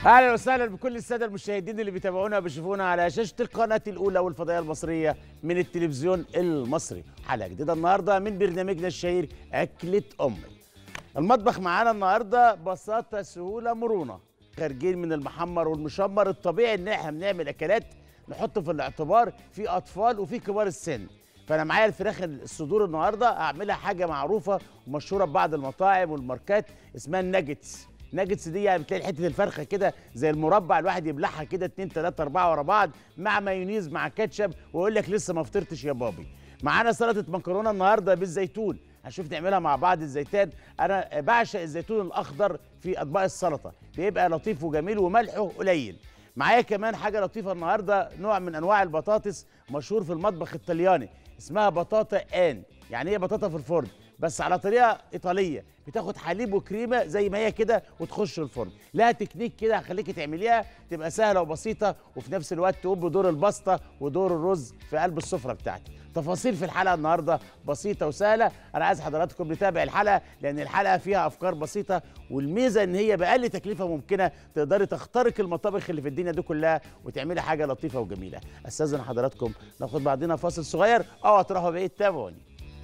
اهلا وسهلا بكل الساده المشاهدين اللي بيتابعونا وبيشوفونا على شاشه القناه الاولى والفضائيه المصريه من التلفزيون المصري حلقه جديده النهارده من برنامجنا الشهير اكله امي المطبخ معانا النهارده بساطه سهوله مرونه خارجين من المحمر والمشمر الطبيعي ان احنا بنعمل اكلات نحط في الاعتبار في اطفال وفي كبار السن فانا معايا الفراخ الصدور النهارده اعملها حاجه معروفه ومشهوره ببعض المطاعم والماركات اسمها الناجتس ناجتس دي يعني بتلاقي حته الفرخه كده زي المربع الواحد يبلعها كده اتنين تلاته اربعه ورا بعض مع مايونيز مع كاتشب ويقول لك لسه ما فطرتش يا بابي معانا سلطه مكرونه النهارده بالزيتون هنشوف نعملها مع بعض الزيتان انا بعشق الزيتون الاخضر في اطباق السلطه بيبقى لطيف وجميل وملحه قليل معايا كمان حاجه لطيفه النهارده نوع من انواع البطاطس مشهور في المطبخ الطلياني اسمها بطاطا ان يعني ايه بطاطا في الفرن بس على طريقه ايطاليه بتاخد حليب وكريمه زي ما هي كده وتخش الفرن لها تكنيك كده هخليكي تعمليها تبقى سهله وبسيطه وفي نفس الوقت تقوم بدور الباستا ودور الرز في قلب السفره بتاعتي تفاصيل في الحلقه النهارده بسيطه وسهله انا عايز حضراتكم نتابع الحلقه لان الحلقه فيها افكار بسيطه والميزه ان هي باقل تكلفه ممكنه تقدري تخترق المطابخ اللي في الدنيا دي كلها وتعملي حاجه لطيفه وجميله استاذن حضراتكم ناخد بعضنا فاصل صغير او تروحوا بعيد تابعوني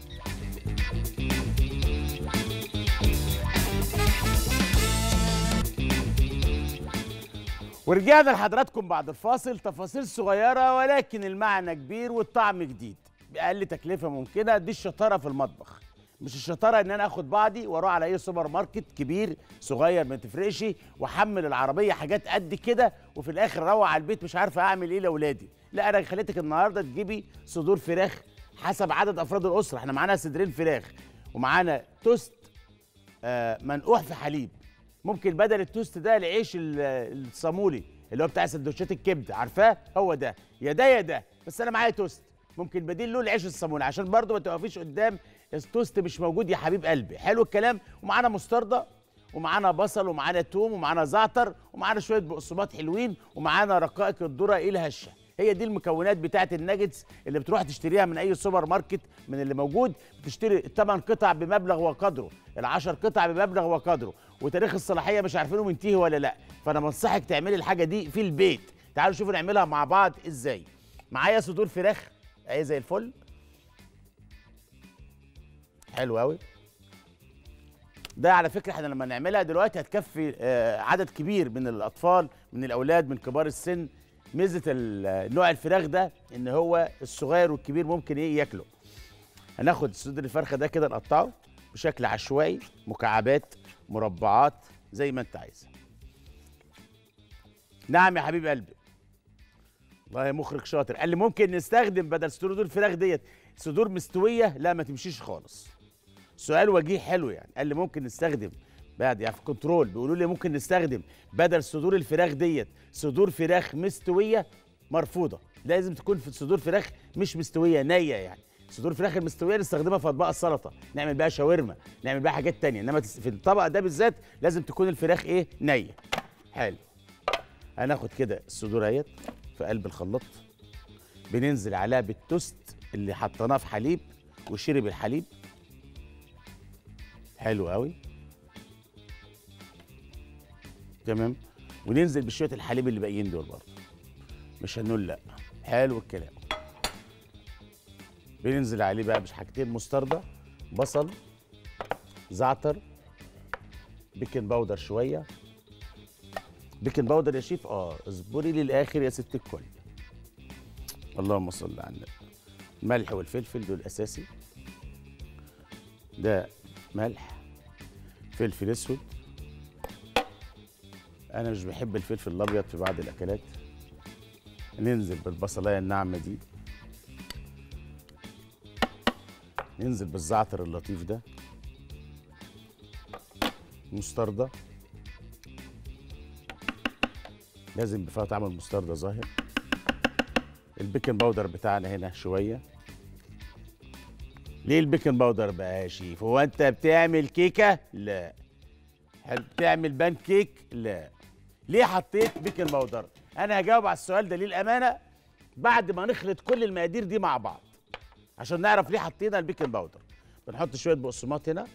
ورجعنا لحضراتكم بعد الفاصل تفاصيل صغيرة ولكن المعنى كبير والطعم جديد بأقل تكلفة ممكنة دي الشطارة في المطبخ مش الشطارة ان انا اخد بعضي واروح على اي سوبر ماركت كبير صغير ما تفرقش واحمل العربية حاجات قد كده وفي الاخر اروح على البيت مش عارفة اعمل ايه لاولادي لا انا خليتك النهاردة تجيبي صدور فراخ حسب عدد افراد الاسرة احنا معانا صدرين فراخ ومعانا توست آه منقوح في حليب ممكن بدل التوست ده العيش الصامولي اللي هو بتاع سندوتشات الكبده عارفاه هو ده يا ده يا ده بس انا معايا توست ممكن بديل له العيش الصامولي عشان برضو ما توقفيش قدام التوست مش موجود يا حبيب قلبي حلو الكلام ومعانا مستردة ومعانا بصل ومعانا توم ومعانا زعتر ومعانا شويه بقسماط حلوين ومعانا رقائق الذره الهشه هي دي المكونات بتاعه الناجتس اللي بتروح تشتريها من اي سوبر ماركت من اللي موجود بتشتري الثمان قطع بمبلغ وقدره العشر قطع بمبلغ وقدره وتاريخ الصلاحيه مش عارفينه منتهي ولا لا فانا بنصحك تعملي الحاجه دي في البيت تعالوا شوفوا نعملها مع بعض ازاي معايا صدور فراخ اهي زي الفل حلو قوي ده على فكره احنا لما نعملها دلوقتي هتكفي آه عدد كبير من الاطفال من الاولاد من كبار السن ميزه نوع الفراخ ده ان هو الصغير والكبير ممكن ايه ياكله هناخد صدر الفرخه ده كده نقطعه بشكل عشوائي مكعبات مربعات زي ما انت عايز نعم يا حبيب قلبي والله مخرج شاطر قال لي ممكن نستخدم بدل صدور الفراخ ديت صدور مستويه لا ما تمشيش خالص سؤال وجيه حلو يعني قال لي ممكن نستخدم بعد يعني في كنترول بيقولوا لي ممكن نستخدم بدل صدور الفراخ ديت صدور فراخ مستويه مرفوضه لازم تكون في صدور فراخ مش مستويه نيه يعني صدور الفراخ المستويه نستخدمها في اطباق السلطه نعمل بقى شاورما نعمل بقى حاجات تانية انما في الطبق ده بالذات لازم تكون الفراخ ايه نيه حلو هناخد كده الصدور اهيت في قلب الخلاط بننزل عليها بالتوست اللي حطيناه في حليب وشرب الحليب حلو قوي تمام وننزل بشويه الحليب اللي باقيين دول برضه مش هنقول لا حلو الكلام بننزل عليه بقى بحاجتين مستردة بصل زعتر بيكنج باودر شويه بيكنج باودر يا شيف اه اصبري للاخر يا ست الكل اللهم صل على النبي الملح والفلفل دول اساسي ده ملح فلفل اسود انا مش بحب الفلفل الابيض في بعض الاكلات ننزل بالبصلايه الناعمه دي ننزل بالزعتر اللطيف ده مستردة لازم بفيها طعم المستردة ظاهر البيكنج باودر بتاعنا هنا شوية ليه البيكنج باودر بقى يا شيف هو انت بتعمل كيكة لا هل بتعمل بان كيك لا ليه حطيت بيكنج باودر انا هجاوب على السؤال ده للامانه بعد ما نخلط كل المقادير دي مع بعض عشان نعرف ليه حطينا البيكنج باودر بنحط شويه بقسماط هنا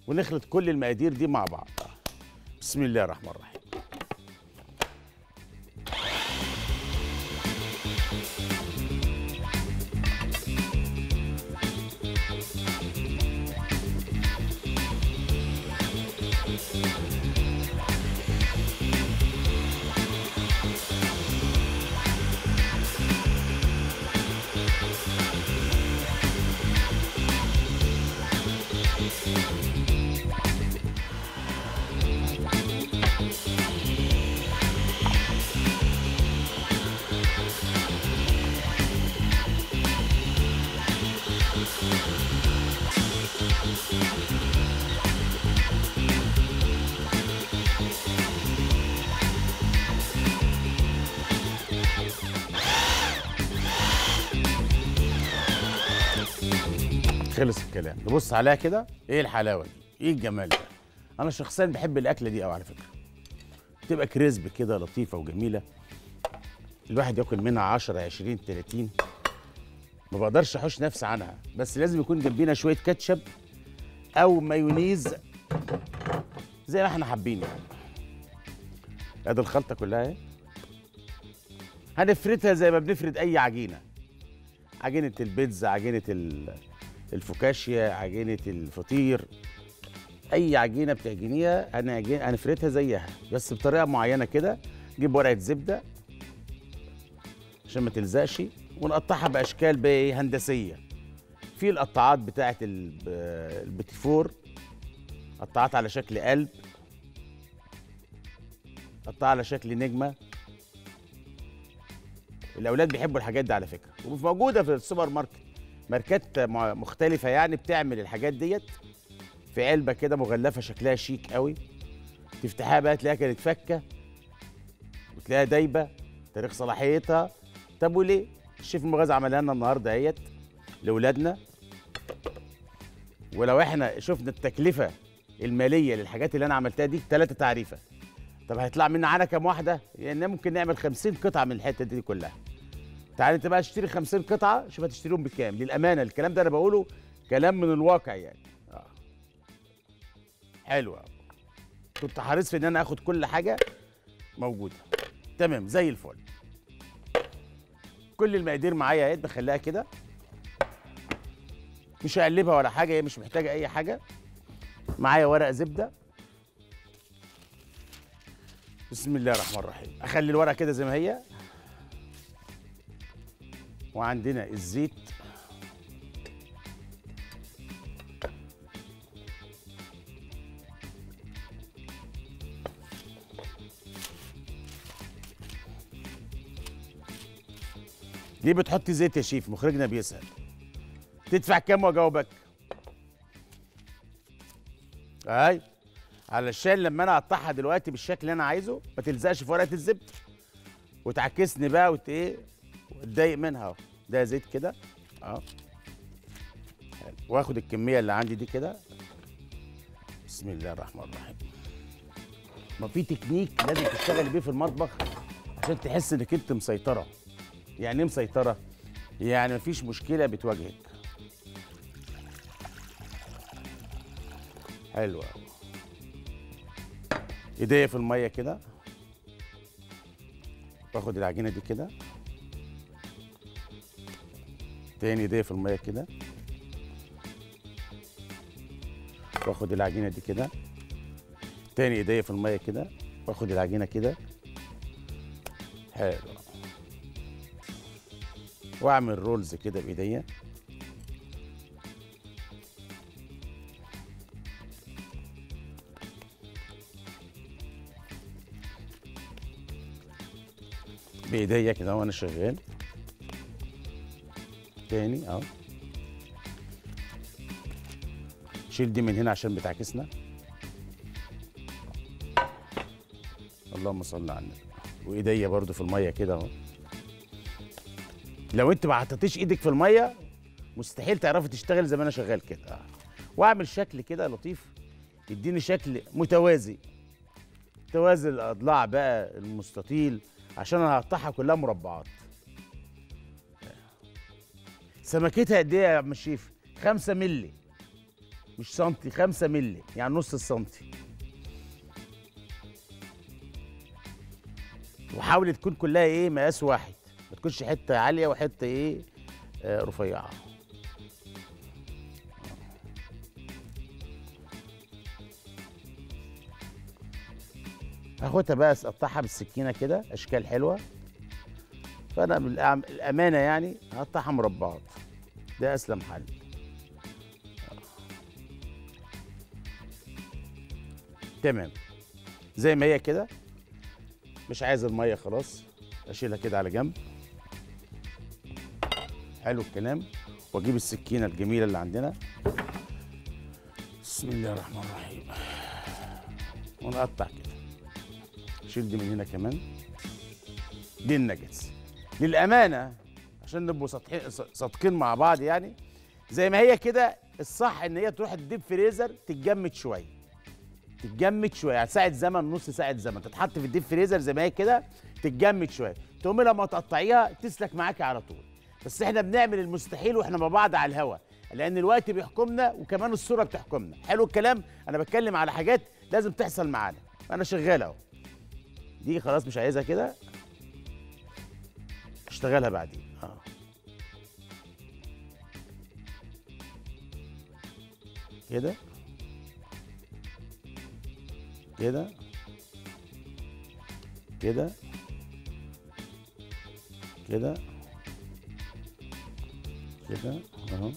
ونخلط كل المقادير دي مع بعض بسم الله الرحمن الرحيم خلص الكلام نبص عليها كده ايه الحلاوه دي ايه الجمال ده انا شخصيا بحب الاكله دي قوي على فكره تبقى كريسب كده لطيفه وجميله الواحد ياكل منها 10 20 30 ما بقدرش احوش نفسي عنها بس لازم يكون جنبينا شويه كاتشب او مايونيز زي ما احنا حابين يعني ادي الخلطه كلها اهي هنفردها زي ما بنفرد اي عجينه عجينه البيتزا عجينه ال- الفوكاشيا عجينه الفطير اي عجينه بتعجنيها هنعجن- هنفردها زيها بس بطريقه معينه كده نجيب ورقه زبده عشان ما تلزقش ونقطعها باشكال بقى إيه؟ هندسيه في القطاعات بتاعه ال- البتيفور قطعات على شكل قلب قطعها على شكل نجمه الاولاد بيحبوا الحاجات دي على فكره وموجوده في السوبر ماركت ماركات مع- مختلفه يعني بتعمل الحاجات ديت في علبه كده مغلفه شكلها شيك قوي تفتحها بقى تلاقيها كانت فكه وتلاقيها دايبه تاريخ صلاحيتها طب وليه الشيف المغازي عملها لنا النهارده اهيت لاولادنا ولو احنا شفنا التكلفه الماليه للحاجات اللي انا عملتها دي ثلاثه تعريفه طب هيطلع منا معانا كام واحده يعني ممكن نعمل 50 قطعه من الحته دي كلها تعال انت بقى اشتري 50 قطعه شوف هتشتريهم بكام للامانه الكلام ده انا بقوله كلام من الواقع يعني اه حلوه كنت حريص في ان انا اخد كل حاجه موجوده تمام زي الفل كل المقادير معايا اهي بخليها كده مش هقلبها ولا حاجه هي مش محتاجه اي حاجه معايا ورق زبده بسم الله الرحمن الرحيم اخلي الورقه كده زي ما هي وعندنا الزيت ليه بتحط زيت يا شيف مخرجنا بيسأل تدفع كام واجاوبك اي علشان لما انا اقطعها دلوقتي بالشكل اللي انا عايزه ما تلزقش في ورقه الزبده وتعكسني بقى وت ايه واتضايق منها اهو ده زيت كده اه حلو. واخد الكميه اللي عندي دي كده بسم الله الرحمن الرحيم ما في تكنيك لازم تشتغل بيه في المطبخ عشان تحس انك انت مسيطره يعني ايه مسيطره يعني مفيش مشكله بتواجهك حلو أوي. ايديا في الميه كده باخد العجينه دي كده تاني ايديا في الميه كده واخد العجينه دي كده تاني ايديا في الميه كده واخد العجينه كده حلو واعمل رولز كده بايديا بايديا كده وانا شغال تاني اهو شيل دي من هنا عشان بتعكسنا اللهم صل على النبي وايديا برضو في الميه كده اهو لو انت ما حطيتيش ايدك في الميه مستحيل تعرفي تشتغل زي ما انا شغال كده آه. واعمل شكل كده لطيف يديني شكل متوازي توازي الاضلاع بقى المستطيل عشان انا هقطعها كلها مربعات سمكتها قد ايه يا عم الشيف 5 مللي مش سنتي خمسة ملي يعني نص السنتي وحاول تكون كلها ايه مقاس واحد ما تكونش حته عاليه وحته ايه آه رفيعه هاخدها بقى اقطعها بالسكينه كده اشكال حلوه فانا بالأعم- الامانه يعني هقطعها مربعات ده اسلم حل تمام زي ما هي كده مش عايز الميه خلاص اشيلها كده على جنب حلو الكلام واجيب السكينه الجميله اللي عندنا بسم الله الرحمن الرحيم ونقطع كده شيل دي من هنا كمان دي النجتس للامانه عشان نبقوا سطحين صادقين مع بعض يعني زي ما هي كده الصح ان هي تروح الديب فريزر تتجمد شويه تتجمد شويه يعني ساعه زمن نص ساعه زمن تتحط في الديب فريزر زي ما هي كده تتجمد شويه تقومي لما تقطعيها تسلك معاكي على طول بس احنا بنعمل المستحيل واحنا مع بعض على الهوا لان الوقت بيحكمنا وكمان الصوره بتحكمنا حلو الكلام انا بتكلم على حاجات لازم تحصل معانا انا شغال اهو دي خلاص مش عايزها كده اشتغلها بعدين اه كده كده كده كده كده اهو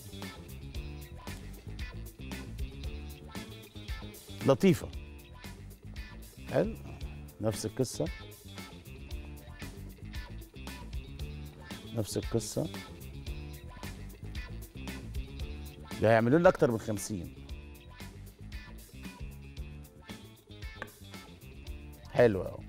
لطيفة حلو نفس القصة نفس القصة ده هيعملوا لنا أكتر من خمسين حلو أهو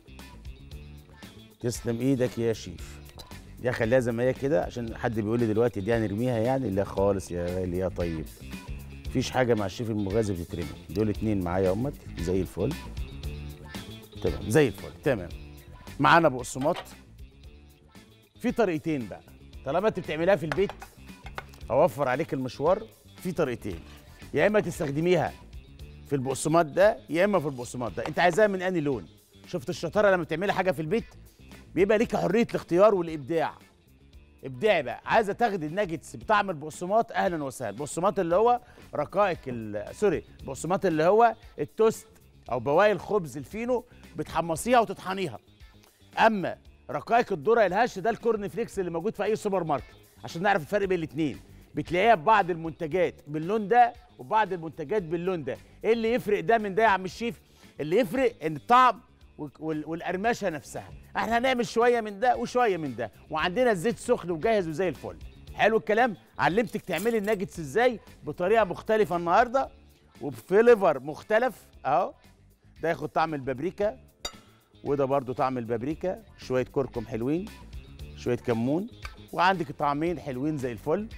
تسلم إيدك يا شيف دي خليها زي ما هي كده عشان حد بيقول لي دلوقتي دي هنرميها يعني لا خالص يا غالي يا طيب مفيش حاجة مع الشيف المغازي بتترمي دول اتنين معايا امت زي الفل تمام زي الفل تمام معانا بقسماط في طريقتين بقى طالما انت بتعملها في البيت اوفر عليك المشوار في طريقتين يا اما تستخدميها في البقسماط ده يا اما في البقسماط ده انت عايزاها من انهي لون شفت الشطاره لما بتعملي حاجه في البيت بيبقى ليك حريه الاختيار والابداع ابداعي بقى عايزه تاخدي الناجتس بطعم البقسماط اهلا وسهلا البقسماط اللي هو رقائق ال- سوري البقسماط اللي هو التوست او بواقي الخبز الفينو بتحمصيها وتطحنيها اما رقائق الذره الهش ده الكورن فليكس اللي موجود في اي سوبر ماركت عشان نعرف الفرق بين الاثنين بتلاقيها في بعض المنتجات باللون ده وبعض المنتجات باللون ده ايه اللي يفرق ده من ده يا عم الشيف اللي يفرق ان الطعم وال- وال- والقرمشه نفسها احنا هنعمل شويه من ده وشويه من ده وعندنا الزيت سخن وجاهز وزي الفل حلو الكلام علمتك تعملي الناجتس ازاي بطريقه مختلفه النهارده وبفليفر مختلف اهو ده ياخد طعم البابريكا وده برضو طعم البابريكا شويه كركم حلوين شويه كمون وعندك طعمين حلوين زي الفل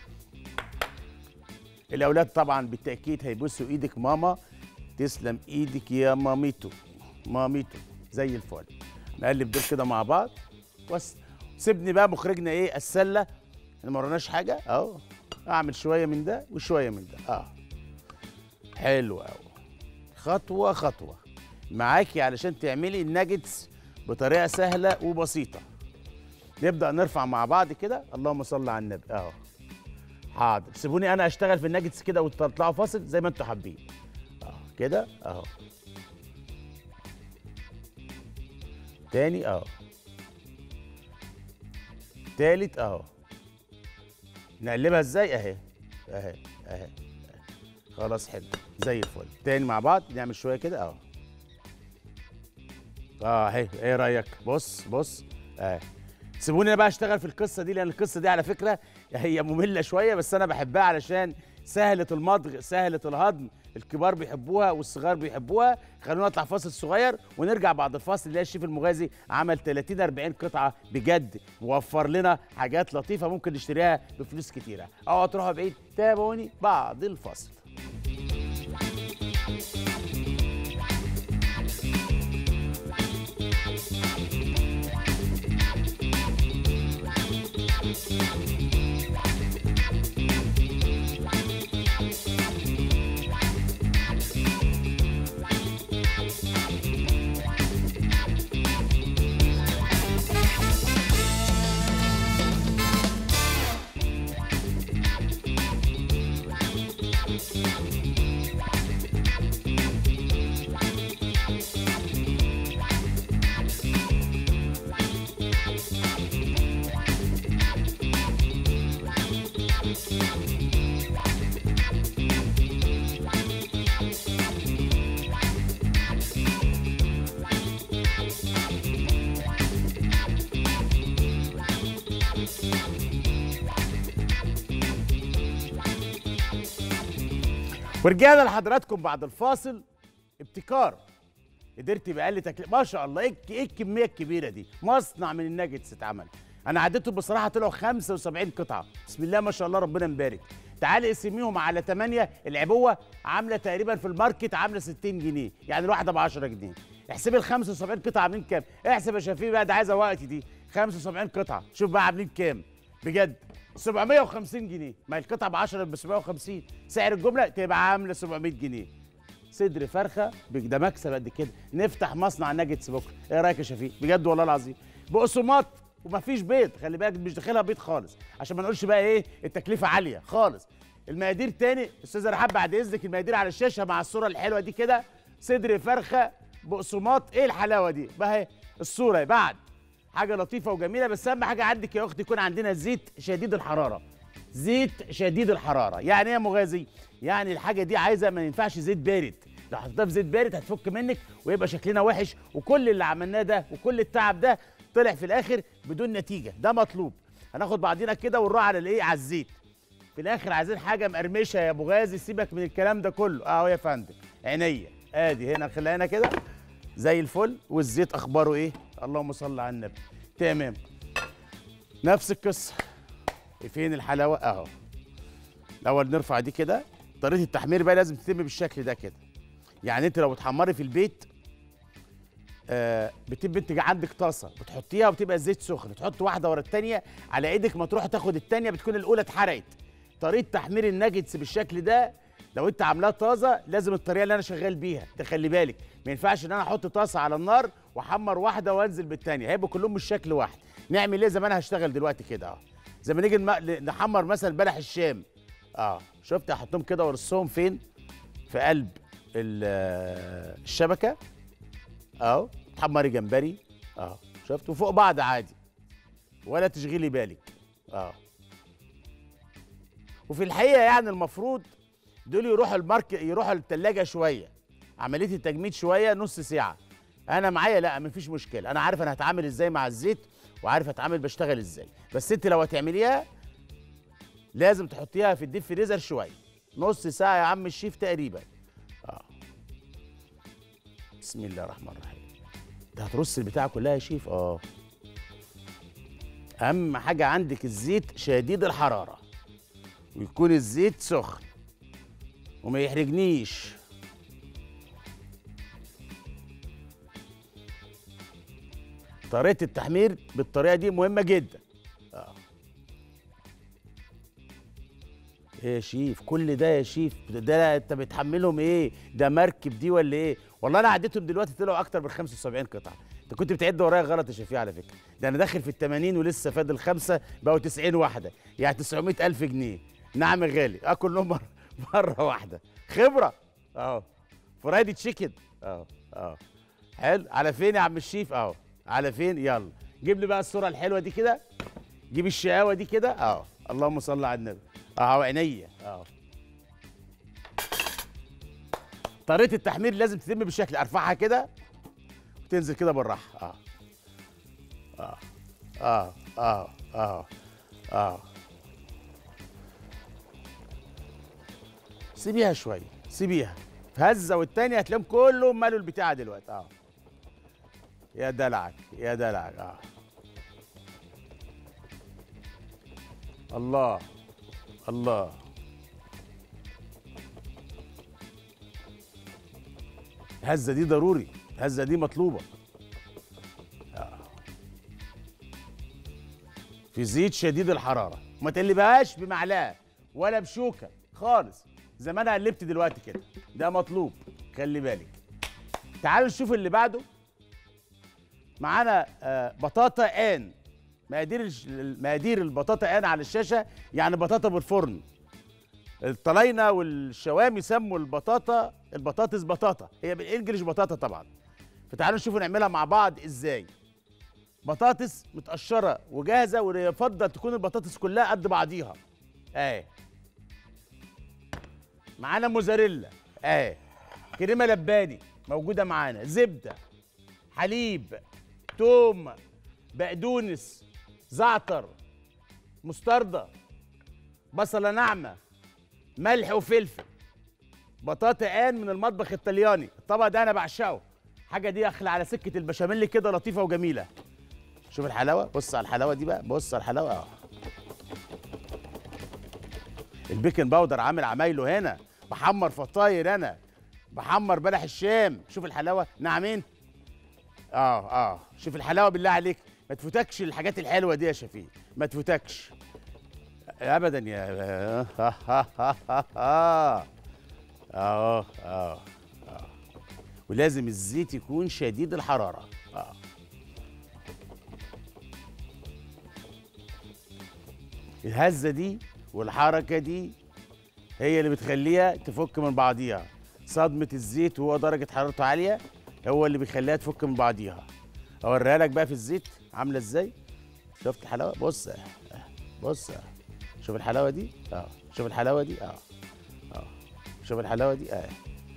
الاولاد طبعا بالتاكيد هيبصوا ايدك ماما تسلم ايدك يا ماميتو ماميتو زي الفل نقلب دول كده مع بعض بس سيبني بقى مخرجنا ايه السله احنا ما وراناش حاجه اهو اعمل شويه من ده وشويه من ده اه حلو قوي خطوه خطوه معاكي علشان تعملي الناجتس بطريقه سهله وبسيطه نبدا نرفع مع بعض كده اللهم صل على النبي اهو حاضر سيبوني انا اشتغل في الناجتس كده وتطلعوا فاصل زي ما انتوا حابين اهو كده اهو تاني اهو تالت اهو نقلبها ازاي اهي اهي اهي خلاص حلو زي الفل تاني مع بعض نعمل شويه كده اهو اه اهي ايه رايك بص بص اهي سيبوني انا بقى اشتغل في القصه دي لان القصه دي على فكره هي ممله شويه بس انا بحبها علشان سهله المضغ سهله الهضم الكبار بيحبوها والصغار بيحبوها خلونا نطلع فاصل صغير ونرجع بعد الفاصل اللي الشيف المغازي عمل 30 40 قطعه بجد ووفر لنا حاجات لطيفه ممكن نشتريها بفلوس كتيره اوعوا تروحوا بعيد تابعوني بعد الفاصل ورجعنا لحضراتكم بعد الفاصل ابتكار قدرت بأقل تكلفه ما شاء الله ايه الك- ايه الكميه الكبيره دي مصنع من الناجتس اتعمل انا عديتهم بصراحه طلعوا 75 قطعه بسم الله ما شاء الله ربنا مبارك تعال اقسميهم على 8 العبوه عامله تقريبا في الماركت عامله 60 جنيه يعني الواحده ب 10 جنيه احسب ال 75 قطعه عاملين كام احسب يا شفيق بقى ده عايزه وقت دي 75 قطعه شوف بقى عاملين كام بجد 750 جنيه ما القطعه ب 10 ب 750 سعر الجمله تبقى عامله 700 جنيه صدر فرخه بج- ده مكسب قد كده نفتح مصنع ناجتس بكره ايه رايك يا شفيق بجد والله العظيم بقسماط ومفيش بيض خلي بالك مش داخلها بيض خالص عشان ما نقولش بقى ايه التكلفه عاليه خالص المقادير تاني استاذ رحاب بعد اذنك المقادير على الشاشه مع الصوره الحلوه دي كده صدر فرخه بقسماط ايه الحلاوه دي بقى اهي الصوره بعد حاجه لطيفه وجميله بس اهم حاجه عندك يا اختي يكون عندنا زيت شديد الحراره زيت شديد الحراره يعني ايه يا مغازي يعني الحاجه دي عايزه ما ينفعش زيت بارد لو حطيتها في زيت بارد هتفك منك ويبقى شكلنا وحش وكل اللي عملناه ده وكل التعب ده طلع في الاخر بدون نتيجه ده مطلوب هناخد بعضينا كده ونروح على الايه على الزيت في الاخر عايزين حاجه مقرمشه يا ابو غازي سيبك من الكلام ده كله اهو يا فندم عينيا ادي هنا خلينا هنا كده زي الفل والزيت اخباره ايه اللهم صل على النبي تمام نفس القصه فين الحلاوه اهو الاول نرفع دي كده طريقه التحمير بقى لازم تتم بالشكل ده كده يعني انت لو بتحمري في البيت آه بتبقى انت عندك طاسه بتحطيها وبتبقى الزيت سخن تحط واحده ورا الثانيه على ايدك ما تروح تاخد الثانيه بتكون الاولى اتحرقت طريقه تحمير الناجتس بالشكل ده لو انت عاملاها طازه لازم الطريقه اللي انا شغال بيها تخلي بالك ما ينفعش ان انا احط طاسه على النار واحمر واحده وانزل بالثانيه هيبقوا كلهم مش شكل واحد نعمل ايه زي ما انا هشتغل دلوقتي كده اه زي ما نيجي الم- نحمر مثلا بلح الشام اه شفت احطهم كده وارصهم فين في قلب ال- آه، الشبكه اهو تحمري جمبري اه شفت وفوق بعض عادي ولا تشغلي بالك اه وفي الحقيقه يعني المفروض دول يروحوا المارك يروحوا الثلاجه شويه عمليه التجميد شويه نص ساعه انا معايا لا مفيش مشكله انا عارف انا هتعامل ازاي مع الزيت وعارف هتعامل بشتغل ازاي بس انت لو هتعمليها لازم تحطيها في الديب فريزر شويه نص ساعه يا عم الشيف تقريبا اه بسم الله الرحمن الرحيم انت هترص البتاعه كلها يا شيف اه اهم حاجه عندك الزيت شديد الحراره ويكون الزيت سخن وما يحرجنيش طريقه التحمير بالطريقه دي مهمه جدا اه ايه يا شيف كل ده يا شيف ده انت بتحملهم ايه ده مركب دي ولا ايه والله انا عديتهم دلوقتي طلعوا اكتر من 75 قطعه انت كنت بتعد ورايا غلط يا شفيع على فكره ده انا داخل في ال 80 ولسه فاضل خمسه بقوا 90 واحده يعني 900 الف جنيه نعم يا غالي اكل لهم مره مره واحده خبره اهو فرايدي تشيكن اهو اهو حلو على فين يا عم الشيف اهو على فين يلا جيب لي بقى الصوره الحلوه دي كده جيب الشقاوه دي كده اهو اللهم صل على النبي اهو عينيا اهو طريقه التحمير لازم تتم بالشكل ارفعها كده وتنزل كده بالراحه اه اه اه اه اه اه سيبيها شويه سيبيها في هزه والتانية هتلاقيهم كلهم مالوا البتاعه دلوقتي اه يا دلعك يا دلعك اه الله الله الهزه دي ضروري الهزه دي مطلوبه آه. في زيت شديد الحراره ما تقلبهاش بمعلقه ولا بشوكه خالص زي ما انا قلبت دلوقتي كده ده مطلوب خلي بالك تعالوا نشوف اللي بعده معانا آه بطاطا ان مقادير الش- مقادير البطاطا ان على الشاشه يعني بطاطا بالفرن الطلاينه والشوام يسموا البطاطا البطاطس بطاطا هي بالانجلش بطاطا طبعا فتعالوا نشوفوا نعملها مع بعض ازاي بطاطس متقشره وجاهزه ويفضل تكون البطاطس كلها قد بعضيها اهي معانا موزاريلا اهي كريمه لباني موجوده معانا زبده حليب توم بقدونس زعتر مستردة بصلة ناعمة ملح وفلفل بطاطا ان من المطبخ الطلياني الطبق ده انا بعشقه حاجه دي اخلى على سكه البشاميل كده لطيفه وجميله شوف الحلاوه بص على الحلاوه دي بقى بص على الحلاوه اه البيكنج باودر عامل عمايله هنا بحمر فطاير انا بحمر بلح الشام شوف الحلاوه نعمين اه اه شوف الحلاوه بالله عليك ما تفوتكش الحاجات الحلوه دي يا شفيق ما تفوتكش ابدا يا اه اه اه اه ولازم الزيت يكون شديد الحراره اه الهزه دي والحركه دي هي اللي بتخليها تفك من بعضيها صدمه الزيت وهو درجه حرارته عاليه هو اللي بيخليها تفك من بعضيها اوريها لك بقى في الزيت عامله ازاي شفت الحلاوه بص اه بص اه شوف الحلاوه دي اه شوف الحلاوه دي اه اه شوف الحلاوه دي اه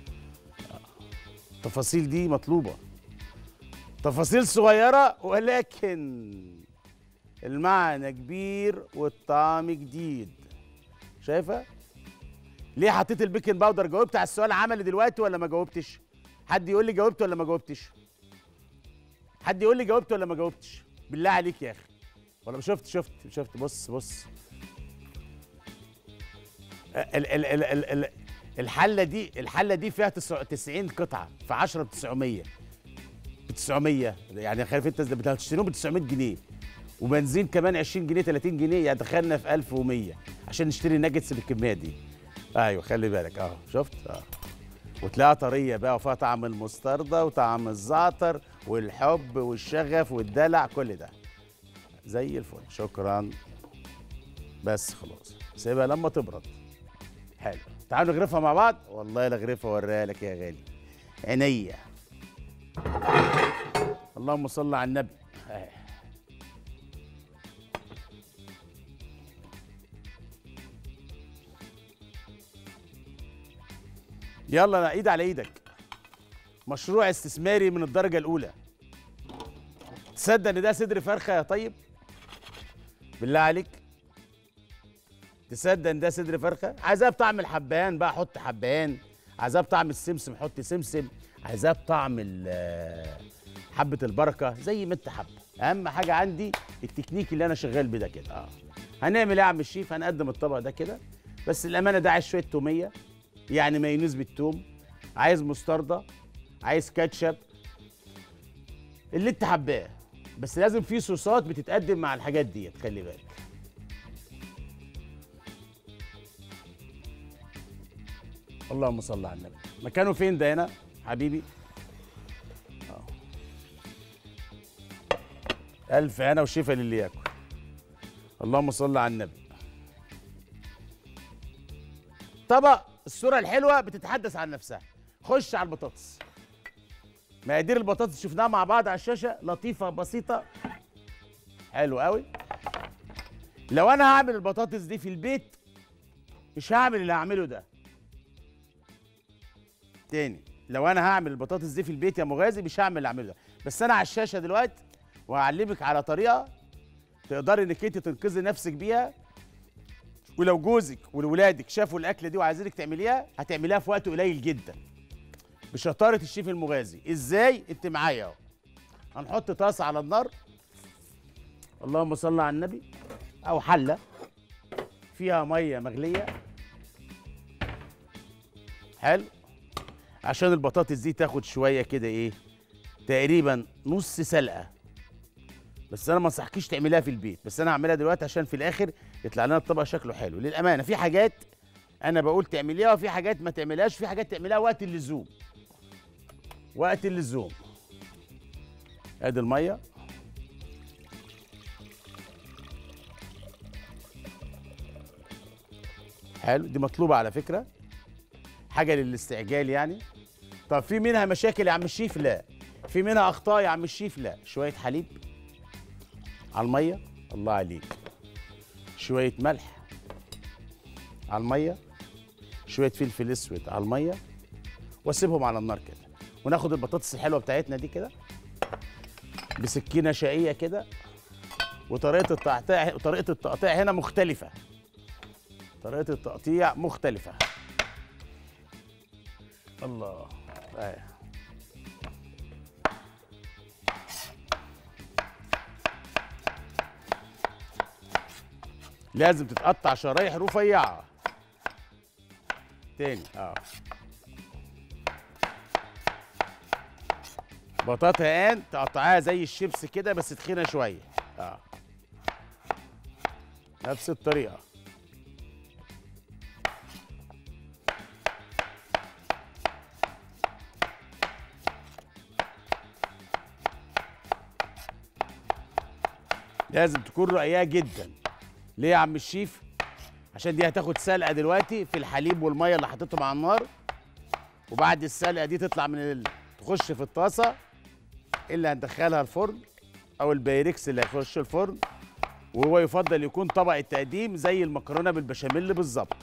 التفاصيل دي مطلوبه تفاصيل صغيره ولكن المعنى كبير والطعم جديد شايفه ليه حطيت البيكنج باودر جاوبت على السؤال عملي دلوقتي ولا ما جاوبتش حد يقول لي جاوبت ولا ما جاوبتش حد يقول لي جاوبت ولا ما جاوبتش بالله عليك يا اخي ولا شفت شفت شفت بص بص ال ال ال ال ال الحله دي الحله دي فيها 90 قطعه في 10 ب 900 ب 900 يعني خايف انت بتشتريهم ب 900 جنيه وبنزين كمان 20 جنيه 30 جنيه يعني دخلنا في 1100 عشان نشتري ناجتس بالكميه دي ايوه خلي بالك اه شفت اه وتلاقيها طريه بقى وفيها طعم المستردة وطعم الزعتر والحب والشغف والدلع كل ده زي الفل شكرا بس خلاص سيبها لما تبرد حلو تعالوا نغرفها مع بعض والله لاغرفها اوريها لك يا غالي عينيا اللهم صل على النبي آه. يلا انا ايد على ايدك مشروع استثماري من الدرجه الاولى تصدق ان ده صدر فرخه يا طيب بالله عليك تصدق ان ده صدر فرخه عايزاه بطعم الحبهان بقى حط حبهان عايزاه بطعم السمسم حط سمسم عايزاه بطعم ال- حبه البركه زي ما انت حابه اهم حاجه عندي التكنيك اللي انا شغال بيه ده كده اه هنعمل ايه يا عم الشيف هنقدم الطبق ده كده بس الامانه ده عايز شويه توميه يعني مايونيز بالثوم عايز مستردة عايز كاتشب اللي انت حباه بس لازم في صوصات بتتقدم مع الحاجات ديت خلي بالك اللهم صل على النبي مكانه فين ده هنا حبيبي آه. ألف هنا وشفا للي ياكل اللهم صل على النبي طبق الصورة الحلوة بتتحدث عن نفسها خش على البطاطس مقادير البطاطس شفناها مع بعض على الشاشة لطيفة بسيطة حلو قوي لو انا هعمل البطاطس دي في البيت مش هعمل اللي هعمله ده تاني لو انا هعمل البطاطس دي في البيت يا مغازي مش هعمل اللي هعمله ده بس انا على الشاشة دلوقتي وهعلمك على طريقة تقدري انك انت تنقذي نفسك بيها ولو جوزك وولادك شافوا الاكله دي وعايزينك تعمليها هتعمليها في وقت قليل جدا بشطاره الشيف المغازي ازاي انت معايا اهو هنحط طاسه على النار اللهم صل على النبي او حله فيها ميه مغليه حلو عشان البطاطس دي تاخد شويه كده ايه تقريبا نص سلقه بس انا ما انصحكيش تعمليها في البيت بس انا هعملها دلوقتي عشان في الاخر يطلع لنا الطبق شكله حلو للامانه في حاجات انا بقول تعمليها وفي حاجات ما تعملهاش في حاجات تعمليها وقت اللزوم وقت اللزوم ادي الميه حلو دي مطلوبه على فكره حاجه للاستعجال يعني طب في منها مشاكل يا عم الشيف لا في منها اخطاء يا عم الشيف لا شويه حليب على الميه الله عليك شويه ملح على الميه شويه فلفل اسود على الميه واسيبهم على النار كده وناخد البطاطس الحلوه بتاعتنا دي كده بسكينه شقيه كده وطريقه التقطيع طريقه التقطيع هنا مختلفه طريقه التقطيع مختلفه الله آه. لازم تتقطع شرايح رفيعه تاني اه بطاطا ان تقطعها زي الشيبس كده بس تخينه شويه اه نفس الطريقه لازم تكون رقيقه جدا ليه يا عم الشيف عشان دي هتاخد سلقه دلوقتي في الحليب والميه اللي حطيتهم على النار وبعد السلقه دي تطلع من ال... تخش في الطاسه اللي هندخلها الفرن او البايركس اللي هيخش الفرن وهو يفضل يكون طبق التقديم زي المكرونه بالبشاميل بالظبط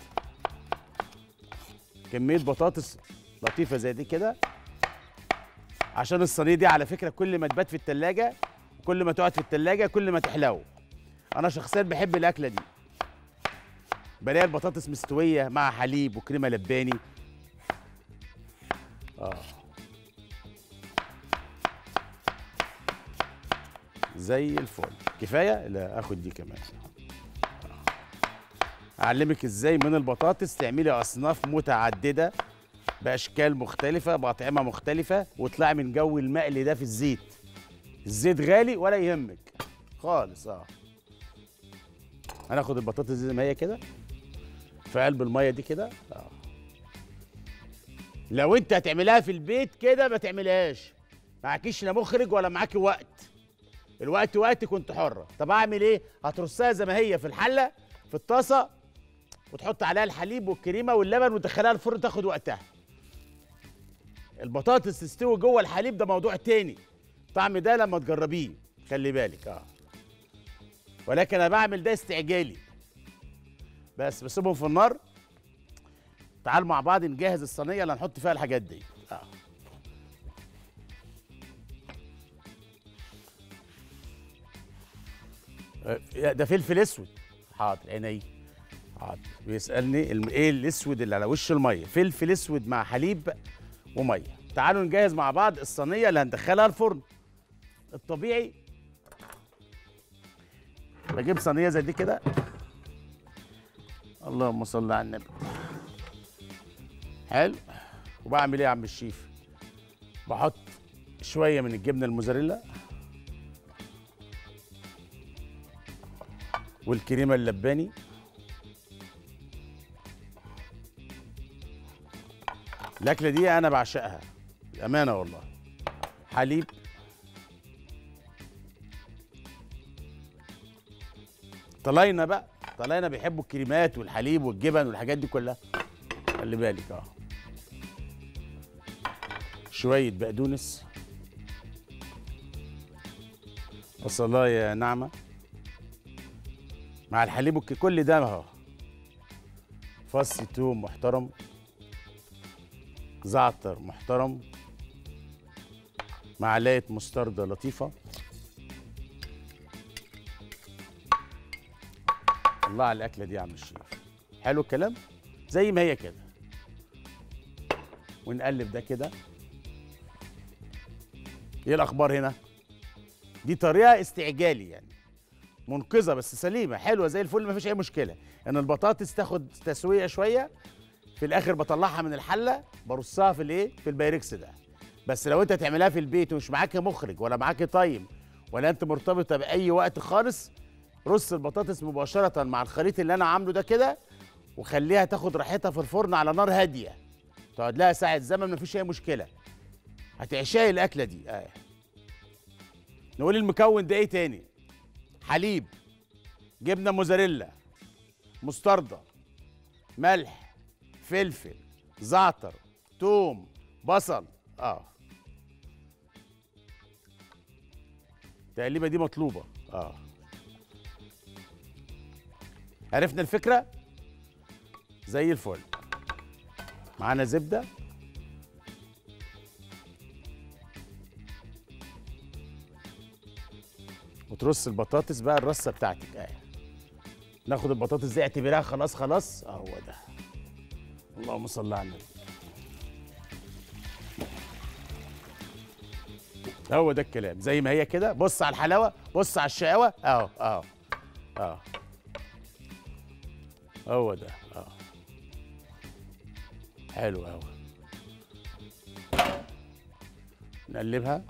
كميه بطاطس لطيفه زي دي كده عشان الصينيه دي على فكره كل ما تبات في التلاجة كل ما تقعد في التلاجة كل ما تحلو انا شخصيا بحب الاكله دي بلاقي البطاطس مستويه مع حليب وكريمه لباني اه زي الفل كفايه لا اخد دي كمان اعلمك ازاي من البطاطس تعملي اصناف متعدده باشكال مختلفه باطعمه مختلفه واطلعي من جو المقلي ده في الزيت الزيت غالي ولا يهمك خالص اه هناخد البطاطس زي ما هي كده في قلب الميه دي كده اه لو انت هتعملها في البيت كده ما تعملهاش معكيش لا مخرج ولا معاكي وقت الوقت وقت كنت حره طب اعمل ايه هترصها زي ما هي في الحله في الطاسه وتحط عليها الحليب والكريمه واللبن وتدخلها الفرن تاخد وقتها البطاطس تستوي جوه الحليب ده موضوع تاني الطعم ده لما تجربيه خلي بالك اه ولكن انا بعمل ده استعجالي بس بسيبهم في النار تعال مع بعض نجهز الصينيه اللي هنحط فيها الحاجات دي اه آه، ده فلفل اسود حاضر عيني حاضر بيسالني الم- ايه الاسود اللي على وش الميه فلفل اسود مع حليب وميه تعالوا نجهز مع بعض الصينيه اللي هندخلها الفرن الطبيعي بجيب صينيه زي دي كده اللهم صل على النبي حلو وبعمل ايه يا عم الشيف بحط شويه من الجبنه الموزاريلا والكريمه اللباني الاكله دي انا بعشقها بامانه والله حليب طلاينه بقى طلاينه بيحبوا الكريمات والحليب والجبن والحاجات دي كلها خلي بالك اه شويه بقدونس بصلايه ناعمه مع الحليب والك- كل ده اهو فص توم محترم زعتر محترم معلقه مستردة لطيفه الله على الاكله دي يا عم الشيف حلو الكلام زي ما هي كده ونقلب ده كده ايه الاخبار هنا دي طريقه استعجالي يعني منقذه بس سليمه حلوه زي الفل ما فيش اي مشكله ان البطاطس تاخد تسويه شويه في الاخر بطلعها من الحله برصها في الايه في البايركس ده بس لو انت تعملها في البيت ومش معاك مخرج ولا معاك طيم ولا انت مرتبطه باي وقت خالص رص البطاطس مباشره مع الخليط اللي انا عامله ده كده وخليها تاخد راحتها في الفرن على نار هاديه تقعد لها ساعه زمن مفيش اي مشكله هتعشقي الاكله دي آه. نقول المكون ده ايه تاني حليب جبنه موزاريلا مستردة ملح فلفل زعتر توم بصل اه التقليبه دي مطلوبه اه عرفنا الفكره زي الفل معانا زبده وترص البطاطس بقى الرصه بتاعتك اهي ناخد البطاطس دي اعتبرها خلاص خلاص اهو ده اللهم صل على النبي هو ده الكلام زي ما هي كده بص على الحلاوه بص على الشقاوه اهو اهو اهو هو ده اهو حلو اهو نقلبها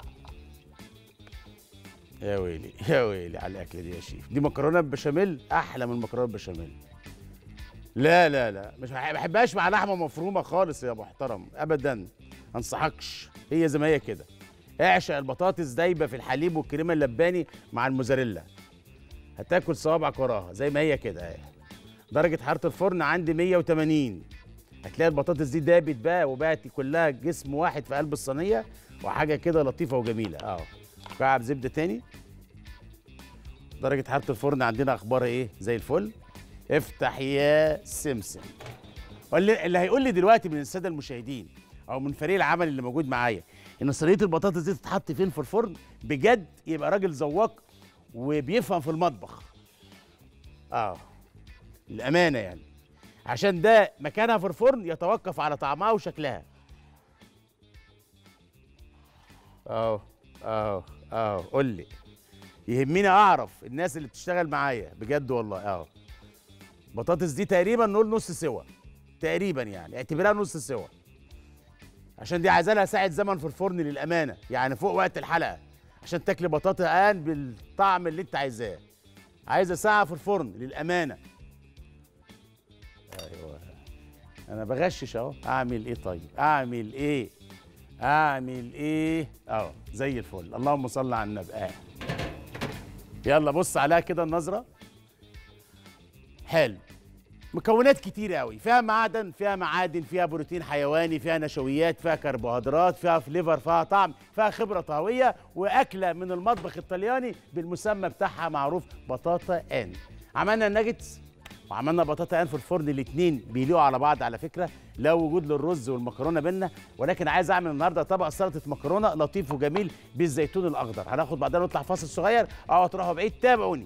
يا ويلي يا ويلي على الاكله دي يا شيف دي مكرونه بشاميل احلى من مكرونه بشاميل لا لا لا مش بح- بحبهاش مع لحمه مفرومه خالص يا محترم ابدا انصحكش هي زي ما هي كده اعشق البطاطس دايبه في الحليب والكريمه اللباني مع الموزاريلا هتاكل صوابعك وراها زي ما هي كده اهي درجه حراره الفرن عندي 180 هتلاقي البطاطس دي دابت بقى وبقت كلها جسم واحد في قلب الصينيه وحاجه كده لطيفه وجميله اهو مكعب زبده تاني درجه حراره الفرن عندنا اخبارها ايه زي الفل افتح يا سمسم واللي اللي هيقول لي دلوقتي من الساده المشاهدين او من فريق العمل اللي موجود معايا ان صينيه البطاطس دي تتحط فين في الفرن بجد يبقى راجل ذواق وبيفهم في المطبخ اه الامانه يعني عشان ده مكانها في الفرن يتوقف على طعمها وشكلها اه اه اه قول لي يهمني اعرف الناس اللي بتشتغل معايا بجد والله اه البطاطس دي تقريبا نقول نص سوا تقريبا يعني اعتبرها نص سوا عشان دي عايزه لها ساعه زمن في الفرن للامانه يعني فوق وقت الحلقه عشان تاكلي بطاطا الان بالطعم اللي انت عايزاه عايزه ساعه في الفرن للامانه ايوه انا بغشش اهو اعمل ايه طيب اعمل ايه اعمل ايه اه زي الفل اللهم صل على النبي آه. يلا بص عليها كده النظره حلو مكونات كتير قوي فيها معدن فيها معادن فيها بروتين حيواني فيها نشويات فيها كربوهيدرات فيها فليفر فيها طعم فيها خبره طهويه واكله من المطبخ الطلياني بالمسمى بتاعها معروف بطاطا ان عملنا الناجتس وعملنا بطاطا ان في الفرن الاثنين بيليقوا على بعض على فكره لا وجود للرز والمكرونه بينا ولكن عايز اعمل النهارده طبق سلطه مكرونه لطيف وجميل بالزيتون الاخضر هناخد بعدين نطلع فاصل صغير اوعوا تروحوا بعيد تابعوني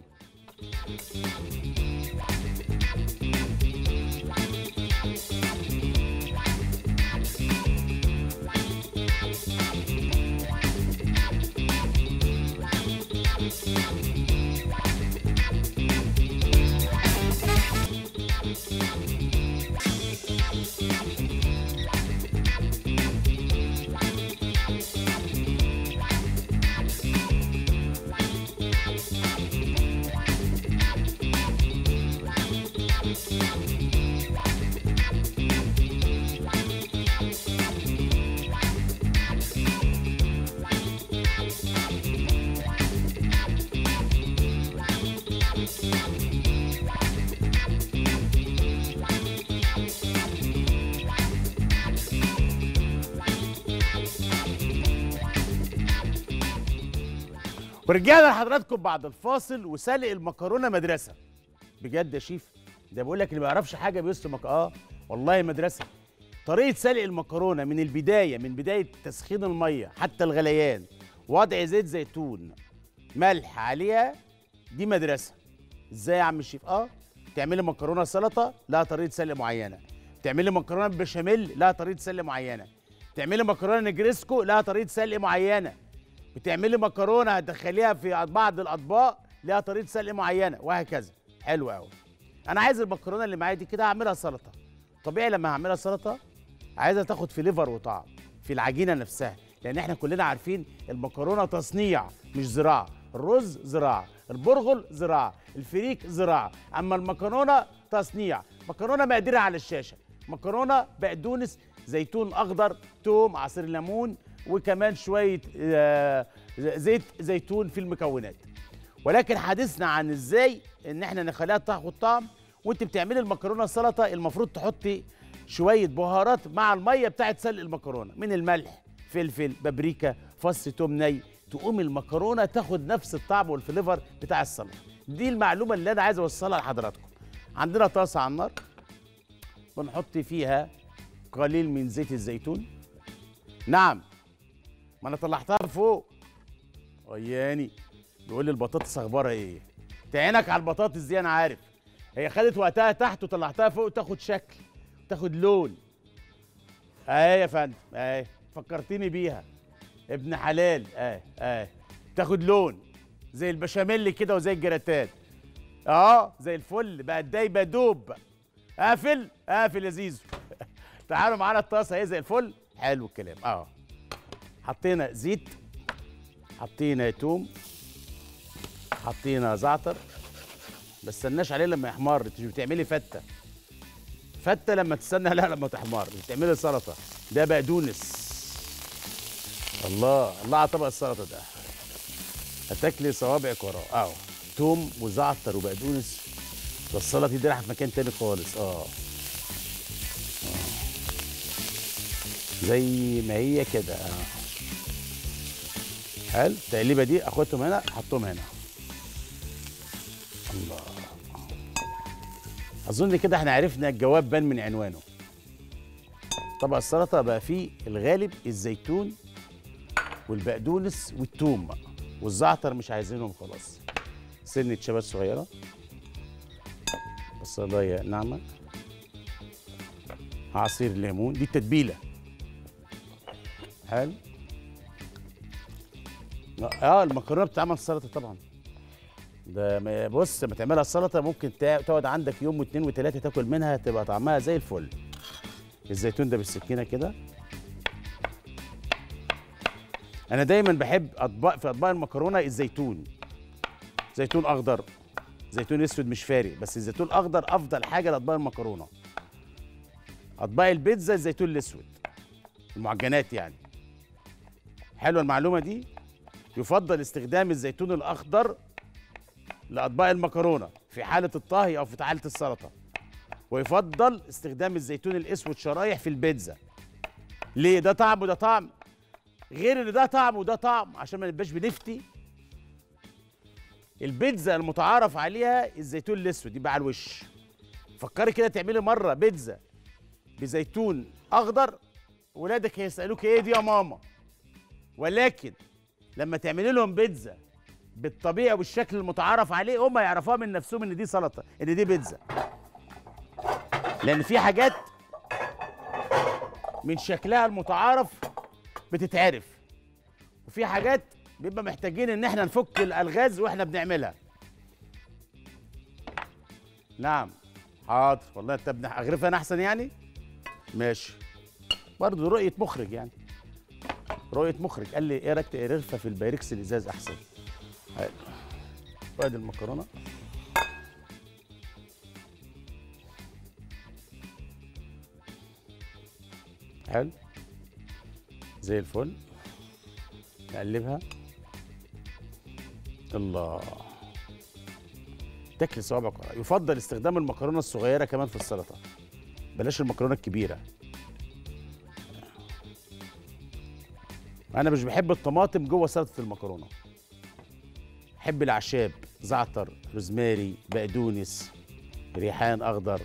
ورجعنا لحضراتكم بعد الفاصل وسلق المكرونه مدرسه بجد يا شيف ده بقول لك اللي ما يعرفش حاجه بيسلق مك... اه والله مدرسه طريقه سلق المكرونه من البدايه من بدايه تسخين الميه حتى الغليان وضع زيت زيتون ملح عليها دي مدرسه ازاي يا عم الشيف اه تعملي مكرونه سلطه لها طريقه سلق معينه تعملي مكرونه بشاميل لها طريقه سلق معينه تعملي مكرونه نجريسكو لها طريقه سلق معينه بتعملي مكرونه هتدخليها في بعض الاطباق ليها طريقه سلق معينه وهكذا حلو قوي انا عايز المكرونه اللي معايا دي كده اعملها سلطه طبيعي لما هعملها سلطه عايزها تاخد فليفر وطعم في العجينه نفسها لان احنا كلنا عارفين المكرونه تصنيع مش زراعه الرز زراعه البرغل زراعه الفريك زراعه اما المكرونه تصنيع مكرونه مقدره على الشاشه مكرونه بقدونس زيتون اخضر توم عصير ليمون وكمان شويه آه، زيت زيتون في المكونات ولكن حديثنا عن ازاي ان احنا نخليها تاخد طعم وانت بتعملي المكرونه السلطه المفروض تحطي شويه بهارات مع الميه بتاعت سلق المكرونه من الملح فلفل بابريكا فص توم ني تقوم المكرونه تاخد نفس الطعم والفليفر بتاع السلطه دي المعلومه اللي انا عايز اوصلها لحضراتكم عندنا طاسه على النار بنحط فيها قليل من زيت الزيتون نعم ما انا طلعتها فوق وياني بيقول لي البطاطس اخبارها ايه تعينك على البطاطس دي انا عارف هي خدت وقتها تحت وطلعتها فوق تاخد شكل تاخد لون اهي يا فندم اهي فكرتني بيها ابن حلال اه اه تاخد لون زي البشاميل كده وزي الجراتات اه زي الفل بقى دايبه دوب قافل قافل يا زيزو تعالوا معانا الطاسه اهي زي الفل حلو الكلام اه حطينا زيت حطينا توم حطينا زعتر بس استناش عليه لما يحمر انت مش بتعملي فته فته لما تستنى عليها لما تحمر مش بتعملي سلطه ده بقدونس الله الله على طبق السلطه ده هتاكلي صوابعك وراه اهو توم وزعتر وبقدونس والسلطه دي رايحه في مكان تاني خالص اه آه. زي ما هي كده اه حلو التقليبه دي اخدهم هنا احطهم هنا الله اظن كده احنا عرفنا الجواب بان من عنوانه طبق السلطه بقى فيه الغالب الزيتون والبقدونس والثوم بقى والزعتر مش عايزينهم خلاص سنه شبت صغيره بصلايه ناعمه عصير ليمون دي التتبيله حلو اه المكرونه بتتعمل سلطه طبعا ده ما- بص لما تعملها السلطه ممكن تا- تقعد عندك يوم واثنين وثلاثه تاكل منها تبقى طعمها زي الفل الزيتون ده بالسكينه كده انا دايما بحب اطباق في اطباق المكرونه الزيتون زيتون اخضر زيتون اسود مش فارق بس الزيتون الاخضر افضل حاجه لاطباق المكرونه اطباق البيتزا الزيتون الاسود المعجنات يعني حلوه المعلومه دي يفضل استخدام الزيتون الاخضر لاطباق المكرونه في حاله الطهي او في حاله السلطه ويفضل استخدام الزيتون الاسود شرايح في البيتزا ليه ده طعم وده طعم غير ان ده طعم وده طعم عشان ما نبقاش بنفتي البيتزا المتعارف عليها الزيتون الاسود يبقى على الوش فكري كده تعملي مره بيتزا بزيتون اخضر ولادك هيسالوك ايه دي يا ماما ولكن لما تعملي لهم بيتزا بالطبيعه والشكل المتعارف عليه هم يعرفوها من نفسهم ان دي سلطه ان دي بيتزا لان في حاجات من شكلها المتعارف بتتعرف وفي حاجات بيبقى محتاجين ان احنا نفك الالغاز واحنا بنعملها نعم حاضر والله انت ابن اغرفها انا احسن يعني ماشي برضه رؤيه مخرج يعني رؤيه مخرج قال لي ايه رايك تقرفها في البايركس الازاز احسن حلو وادي المكرونه حلو زي الفل نقلبها الله تاكل صوابعك ورا. يفضل استخدام المكرونه الصغيره كمان في السلطه بلاش المكرونه الكبيره انا مش بحب الطماطم جوه سلطه المكرونه بحب الاعشاب زعتر روزماري بقدونس ريحان اخضر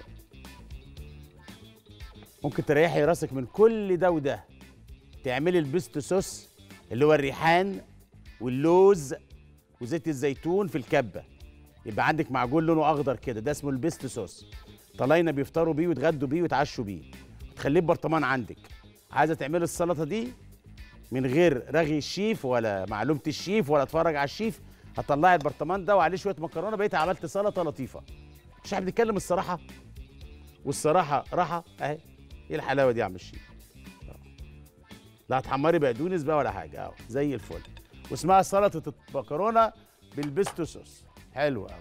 ممكن تريحي راسك من كل ده وده تعملي البيستو صوص اللي هو الريحان واللوز وزيت الزيتون في الكبه يبقى عندك معجون لونه اخضر كده ده اسمه البيستو صوص طلاينه بيفطروا بيه ويتغدوا بيه ويتعشوا بيه وتخليه برطمان عندك عايزه تعملي السلطه دي من غير رغي الشيف ولا معلومه الشيف ولا اتفرج على الشيف هتطلعي البرطمان ده وعليه شويه مكرونه بقيت عملت سلطه لطيفه مش احنا بنتكلم الصراحه والصراحه راحه اهي ايه الحلاوه دي يا عم الشيف لا هتحمري بقدونس بقى ولا حاجه اهو زي الفل واسمها سلطه المكرونه بالبيستو صوص حلو قوي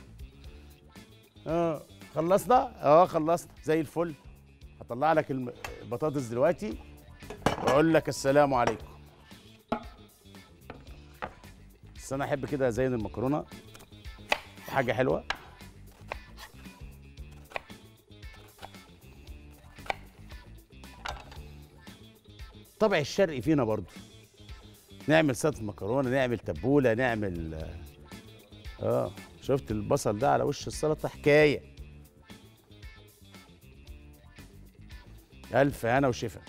اه خلصنا اه خلصنا زي الفل هطلع لك الم- البطاطس دلوقتي واقول لك السلام عليكم بس انا احب كده ازين المكرونه حاجه حلوه طبع الشرقي فينا برضو نعمل سلطه مكرونه نعمل تبوله نعمل اه شفت البصل ده على وش السلطه حكايه الف هنا وشفا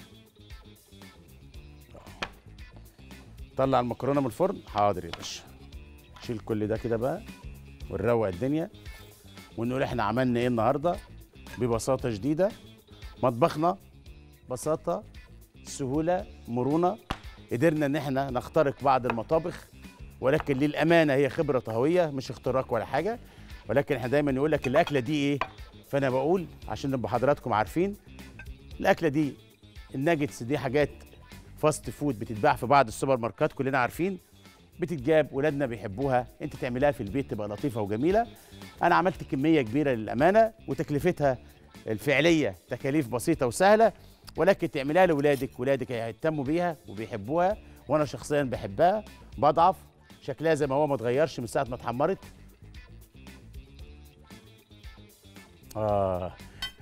طلع المكرونه من الفرن حاضر يا باشا شيل كل ده كده بقى ونروق الدنيا ونقول احنا عملنا ايه النهارده ببساطه شديده مطبخنا بساطه سهوله مرونه قدرنا ان احنا نخترق بعض المطابخ ولكن للامانه هي خبره طهويه مش اختراق ولا حاجه ولكن احنا دايما يقول لك الاكله دي ايه فانا بقول عشان نبقى حضراتكم عارفين الاكله دي الناجتس دي حاجات فاست فود بتتباع في بعض السوبر ماركات كلنا عارفين بتتجاب ولادنا بيحبوها انت تعملها في البيت تبقى لطيفه وجميله انا عملت كميه كبيره للامانه وتكلفتها الفعليه تكاليف بسيطه وسهله ولكن تعملها لاولادك ولادك هيهتموا بيها وبيحبوها وانا شخصيا بحبها بضعف شكلها زي ما هو ما اتغيرش من ساعه ما اتحمرت اه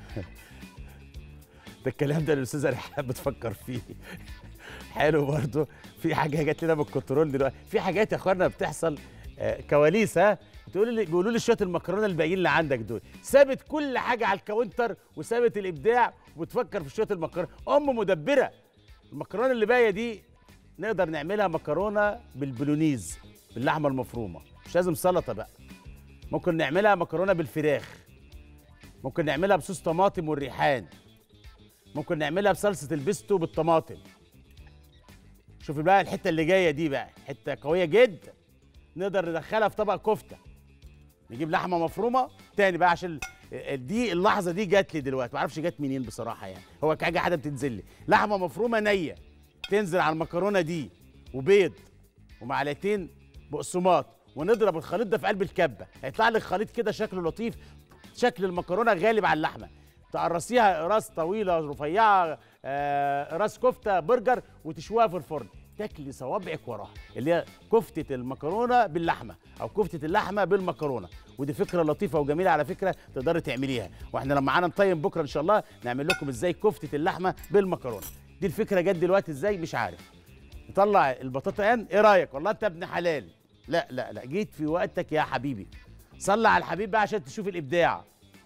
ده الكلام ده الاستاذه ريحان بتفكر فيه حلو برضه في حاجه جت لنا من الكنترول دلوقتي في حاجات يا اخوانا بتحصل آه، كواليس ها تقول لي بيقولوا لي شويه المكرونه الباقيين اللي عندك دول سابت كل حاجه على الكاونتر وسابت الابداع وبتفكر في شويه المكرونه ام مدبره المكرونه اللي باقيه دي نقدر نعملها مكرونه بالبولونيز باللحمه المفرومه مش لازم سلطه بقى ممكن نعملها مكرونه بالفراخ ممكن نعملها بصوص طماطم والريحان ممكن نعملها بصلصه البيستو بالطماطم شوف بقى الحته اللي جايه دي بقى حته قويه جدا نقدر ندخلها في طبق كفته نجيب لحمه مفرومه تاني بقى عشان ال- دي اللحظه دي جات لي دلوقتي ما اعرفش جت منين بصراحه يعني هو حاجه حاجه بتنزل لي لحمه مفرومه نيه تنزل على المكرونه دي وبيض ومعلقتين بقسماط ونضرب الخليط ده في قلب الكبه هيطلع لك خليط كده شكله لطيف شكل المكرونه غالب على اللحمه تقرصيها راس طويله رفيعه آه، راس كفته برجر وتشويها في الفرن تاكلي صوابعك وراها اللي هي كفته المكرونه باللحمه او كفته اللحمه بالمكرونه ودي فكره لطيفه وجميله على فكره تقدري تعمليها واحنا لما معانا نطيب بكره ان شاء الله نعمل لكم ازاي كفته اللحمه بالمكرونه دي الفكره جت دلوقتي ازاي مش عارف نطلع البطاطا ايه رايك والله انت ابن حلال لا لا لا جيت في وقتك يا حبيبي صلى على الحبيب بقى عشان تشوف الابداع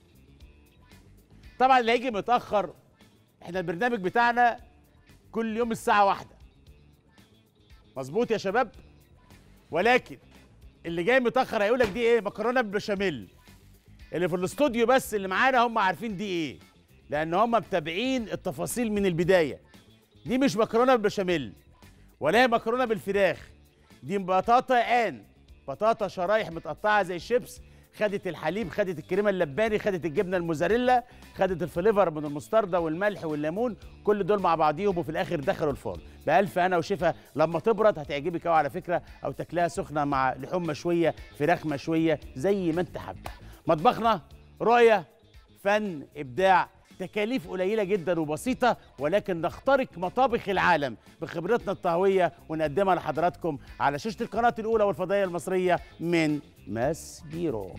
طبعا اللي هيجي متاخر احنا البرنامج بتاعنا كل يوم الساعه واحدة مظبوط يا شباب ولكن اللي جاي متاخر هيقول لك دي ايه مكرونه بالبشاميل اللي في الاستوديو بس اللي معانا هم عارفين دي ايه لان هم متابعين التفاصيل من البدايه دي مش مكرونه بالبشاميل ولا هي مكرونه بالفراخ دي بطاطا ان بطاطا شرايح متقطعه زي الشيبس خدت الحليب خدت الكريمه اللباني خدت الجبنه الموزاريلا خدت الفليفر من المستردة والملح والليمون كل دول مع بعضيهم وفي الاخر دخلوا الفرن بألف انا وشفا لما تبرد هتعجبك قوي على فكره او تاكلها سخنه مع لحوم مشويه فراخ مشويه زي ما انت حابه مطبخنا رؤيه فن ابداع تكاليف قليلة جدا وبسيطة ولكن نخترق مطابخ العالم بخبرتنا الطهوية ونقدمها لحضراتكم على شاشة القناة الأولى والفضائية المصرية من ماس بيرو